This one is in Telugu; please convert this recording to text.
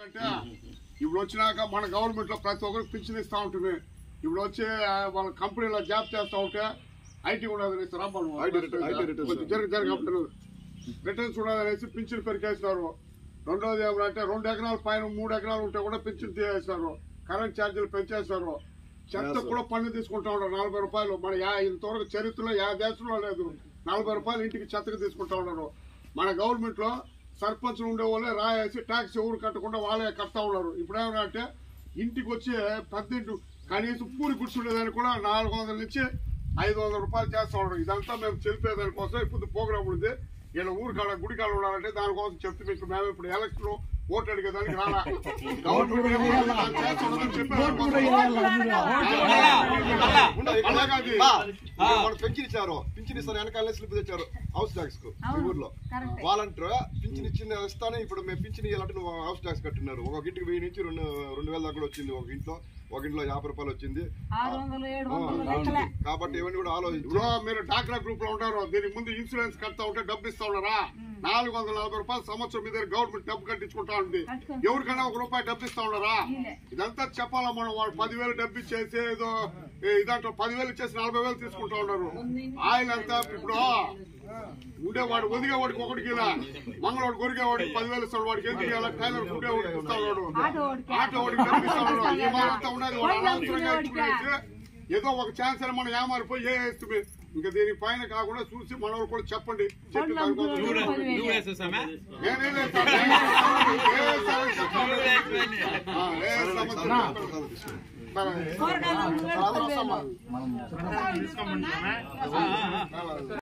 అంటే ఇప్పుడు వచ్చినాక మన గవర్నమెంట్ లో ప్రతి ఒక్కరికి పింఛన్ ఇస్తా ఉంటుంది ఇప్పుడు వచ్చి ఆ, వాళ్ళ కంపెనీలో జాబ్ చేస్తా ఉంటే ఐటీ ఉండదు IT రిటర్న్- IT రిటర్న్స్. జరగ జరగ రిటర్న్స్ ఉండదనేసి పింఛన్ పెరికేసినారు రెండోది ఏమంటే రెండు ఎకరాల పైన మూడు ఎకరాలు ఉంటే కూడా పింఛన్ తీసేసినారు కరెంట్ ఛార్జీలు పెంచేస్తారు చెత్త Yes, sir. కూడా పన్ను తీసుకుంటా ఉన్నారు నలభై రూపాయలు మన యా ఇంతవరకు చరిత్రలో యా దేశంలో లేదు నలభై రూపాయలు ఇంటికి చెత్తకు తీసుకుంటా ఉన్నారు మన గవర్నమెంట్ లో సర్పంచ్ ఉండే వాళ్ళే రాయేసి ట్యాక్స్ ఎవరు కట్టకుండా వాళ్ళే కడతా ఉన్నారు ఇప్పుడు ఏమంటే ఇంటికి వచ్చి పెద్ద కనీసం పూరి కూర్చుండేదానికి కూడా నాలుగు వందల నుంచి ఐదు వందల రూపాయలు చేస్తా ఉన్నారు ఇదంతా మేము తెలిపేదాని కోసం ఇప్పుడు ప్రోగ్రామ్ ఉంది ఈయన ఊరు కాడ గుడి కాడ ఉండాలంటే దానికోసం చెప్తే మీకు మేము ఇప్పుడు ఎలక్షన్ ఓటు అడిగేదానికి రాలా గవర్నమెంట్ ఏమో దాన్ని చేస్తా ఉన్నదని చెప్పేదాని కోసం. ఉండు, ఇక్కడ అలాగే బా, ఇప్పుడు మనం పెన్షన్ ఇచ్చారు పింఛన్ ఇస్తారు వెనకాల స్లిప్ తెచ్చారు హౌస్ ట్యాక్స్ కు మీ అవును. ఊర్లో కరెక్టే. వాలంటీర్ పింఛన్ ఇచ్చిన ఇస్తానే ఇప్పుడు మేము పింఛన్ ఇవ్వాలంటే నువ్వు హౌస్ ట్యాక్స్ కట్టినారు ఒక ఇంటికి వెయ్యి నుంచి రెండు రెండు వేల దాకా కూడా వచ్చింది ఒక ఇంట్లో ఒక ఇంట్లో యాభై రూపాయలు వచ్చింది ఆరు వందలు ఏడు ఆ, వందలు లెక్కలే కాబట్టి ఇవన్నీ కూడా ఆలోచించు ఇప్పుడు మీరు డాక్రా గ్రూప్ లో ఉంటారు దీనికి ముందు ఇన్సూరెన్స్ కడతా ఉంటే డబ్బు ఇస్తా ఉన్నారా నాలుగు వందల నలభై రూపాయలు సంవత్సరం మీద గవర్నమెంట్ డబ్బు కట్టించుకుంటా ఉంది కట్టుకుంటా. ఎవరికైనా ఒక రూపాయి డబ్బు ఇస్తా ఉన్నారా ఇలే. ఇదంతా చెప్పాలా మనం వాళ్ళు పదివేలు డబ్బు ఇచ్చేసి ఏదో ఏ ఇదంటో పదివేలు ఇచ్చేసి నలభై వేలు తీసుకుంటా ఉన్నారు ఆయన అంతా ఇప్పుడు ఉండేవాడు ఒదిగేవాడికి ఒకటికి ఇలా మంగళవాడు కొరిగేవాడికి పదివేలు ఇస్తాడు వాడికి ఎందుకు ఇవ్వాలి టైలర్ ఉండేవాడికి ఇస్తా ఉన్నాడు ఆటో వాడికి. ఆటో వాడికి డబ్బు ఇస్తా ఉన్నాడు ఈ మాట అంతా ఉన్నది వాడు బండ్లు అనవసరంగా అమ్ముకునేవాడికి. ఇచ్చుకునేసి ఏదో ఒక ఛాన్స్ అని మనం ఏమారిపోయి ఏ వేస్తుంది ఇంకా దీని పైన కాకుండా చూసి మనవాళ్ళు కూడా చెప్పండి చెప్పి బండ్లు దానికోసం అమ్ముకునేవాడికి చూడండి. పదివేలు. నువ్వు వేసేసామా నేనేం లేదు సార్. ఏ సార్ చెప్పండి. ఆ, ఏ సమస్య లేదు. సరే. కూరగాయలు అమ్ముకునేవాడికి పదివేలు. మనం